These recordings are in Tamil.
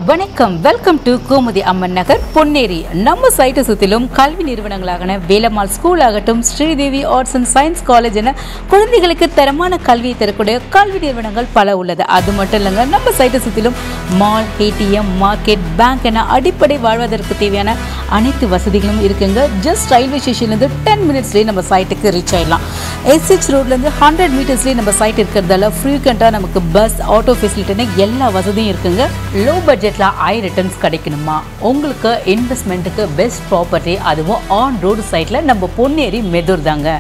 வணக்கம் வெல்கம் டு கோமுதி அம்மன் நகர் பொன்னேரி நம்ம சைட்டை சுற்றிலும் கல்வி நிறுவனங்களாகன வேலம்மாள் ஸ்கூல் ஆகட்டும் Sridevi arts and science college என குழந்தைகளுக்கு தரமான கல்வியை தரக்கூடிய கல்வி நிறுவனங்கள் பல உள்ளது அது மட்டும் இல்லைங்க நம்ம சைட்டை சுற்றிலும் மால் ஏடிஎம் மார்க்கெட் பேங்க் என அடிப்படை வாழ்வதற்கு தேவையான அனைத்து வசதிகளும் இருக்குங்க ஜஸ்ட் ரயில்வே ஸ்டேஷன்லேருந்து டென் மினிட்ஸ்லேயே நம்ம சைட்டுக்கு ரீச் ஆயிடலாம் எஸ்ஹெச் ரோட்லேருந்து ஹண்ட்ரட் மீட்டர்ஸ்லேயே நம்ம சைட் இருக்கிறதால ஃப்ரீக்வெண்ட்டாக நமக்கு பஸ் ஆட்டோ ஃபெசிலிட்டின்னு எல்லா வசதியும் இருக்குங்க லோ பட்ஜெட்டில் ஹை ரிட்டர்ன்ஸ் கிடைக்கணுமா உங்களுக்கு இன்வெஸ்ட்மெண்ட்டுக்கு பெஸ்ட் ப்ராப்பர்ட்டி அதுவும் ஆன் ரோடு சைட்டில் நம்ம பொன்னேரி மெதூர் தாங்க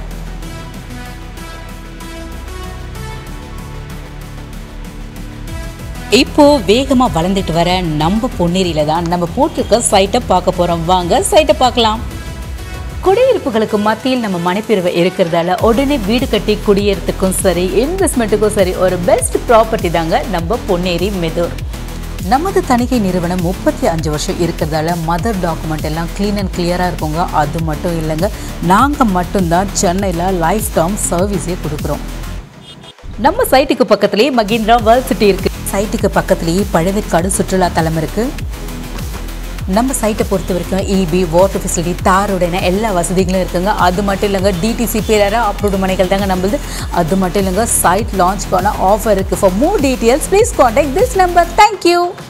இப்போ வேகமா வளர்ந்துட்டு வர நம்ம பொன்னேரியில தான் நம்ம போட்டிருக்க சைட்டை பார்க்க போறோம் வாங்க சைட்டை பார்க்கலாம் குடியிருப்புகளுக்கு மத்தியில் நம்ம மனைப்பிரிவு இருக்கிறதால உடனே வீடு கட்டி குடியேறதுக்கும் சரி இன்வெஸ்ட்மெண்ட்டுக்கும் சரி ஒரு பெஸ்ட் ப்ராப்பர்ட்டி தாங்க நம்ம பொன்னேரி மெதூர் நமது தணிக்கை நிறுவனம் முப்பத்தி அஞ்சு வருஷம் இருக்கிறதால மதர் டாக்குமெண்ட் எல்லாம் க்ளீன் அண்ட் கிளியராக இருக்குங்க அது மட்டும் இல்லைங்க நாங்கள் மட்டும்தான் சென்னையில் லைஃப் டைம் சர்வீஸே கொடுக்குறோம் நம்ம சைட்டுக்கு பக்கத்துலேயே மகேந்திரா வேர்ல்ட் சிட்டி இருக்கு சைட்டுக்கு பக்கத்துலேயே பழவேற்காடு சுற்றுலா தலம் இருக்கு நம்ம சைட்டை பொறுத்த வரைக்கும் இபி வாட்டர் ஃபெசிலிட்டி தாருடன எல்லா வசதிகளும் இருக்குங்க அது மட்டும் இல்லைங்க டிடிசி பேரா அப்ரூவ்டு மனைகள் தாங்க நம்மளுது அது மட்டும் இல்லைங்க சைட் லான்ச் பண்ண ஆஃபர் இருக்குது for more details please contact this number thank you